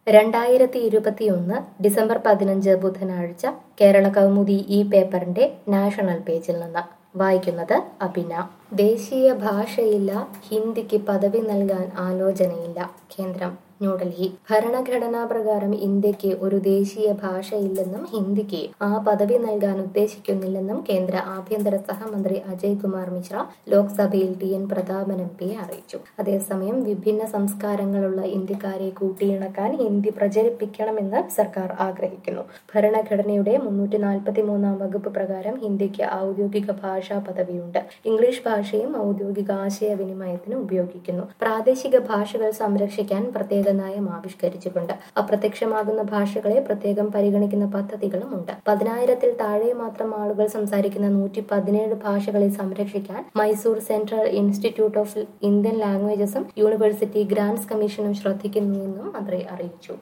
രണ്ടായിരത്തി ഇരുപത്തിയൊന്ന് ഡിസംബർ പതിനഞ്ച് ബുധനാഴ്ച കേരള കൗമുദി ഈ പേപ്പറിന്റെ നാഷണൽ പേജിൽ നിന്ന് വായിക്കുന്നത് അഭിന ദേശീയ ഭാഷയില്ല ഹിന്ദിക്ക് പദവി നൽകാൻ ആലോചനയില്ല കേന്ദ്രം ന്യൂഡൽഹി ഭരണഘടനാ പ്രകാരം ഇന്ത്യക്ക് ഒരു ദേശീയ ഭാഷയില്ലെന്നും ഹിന്ദിക്ക് ആ പദവി നൽകാൻ ഉദ്ദേശിക്കുന്നില്ലെന്നും കേന്ദ്ര ആഭ്യന്തര സഹമന്ത്രി അജയ് കുമാർ മിശ്ര ലോക്സഭയിൽ T N Prathapan M P അറിയിച്ചു അതേസമയം വിഭിന്ന സംസ്കാരങ്ങളുള്ള ഇന്ത്യക്കാരെ കൂട്ടിയിണക്കാൻ ഹിന്ദി പ്രചരിപ്പിക്കണമെന്ന് സർക്കാർ ആഗ്രഹിക്കുന്നു ഭരണഘടനയുടെ മുന്നൂറ്റി നാൽപ്പത്തി മൂന്നാം വകുപ്പ് പ്രകാരം ഹിന്ദിക്ക് ഔദ്യോഗിക ഭാഷാ പദവിയുണ്ട് ഇംഗ്ലീഷ് ഭാഷയും ഔദ്യോഗിക ആശയവിനിമയത്തിന് ഉപയോഗിക്കുന്നു പ്രാദേശിക ഭാഷകൾ സംരക്ഷിക്കാൻ പ്രത്യേക നയം ആവിഷ്കരിച്ചിട്ടുണ്ട് അപ്രത്യക്ഷമാകുന്ന ഭാഷകളെ പ്രത്യേകം പരിഗണിക്കുന്ന പദ്ധതികളുമുണ്ട് പതിനായിരത്തിൽ താഴെ മാത്രം ആളുകൾ സംസാരിക്കുന്ന നൂറ്റി പതിനേഴ് ഭാഷകളെ സംരക്ഷിക്കാൻ Mysore central institute of Indian ലാംഗ്വേജസും യൂണിവേഴ്സിറ്റി ഗ്രാന്റ്സ് കമ്മീഷനും ശ്രദ്ധിക്കുന്നുവെന്നും മന്ത്രി അറിയിച്ചു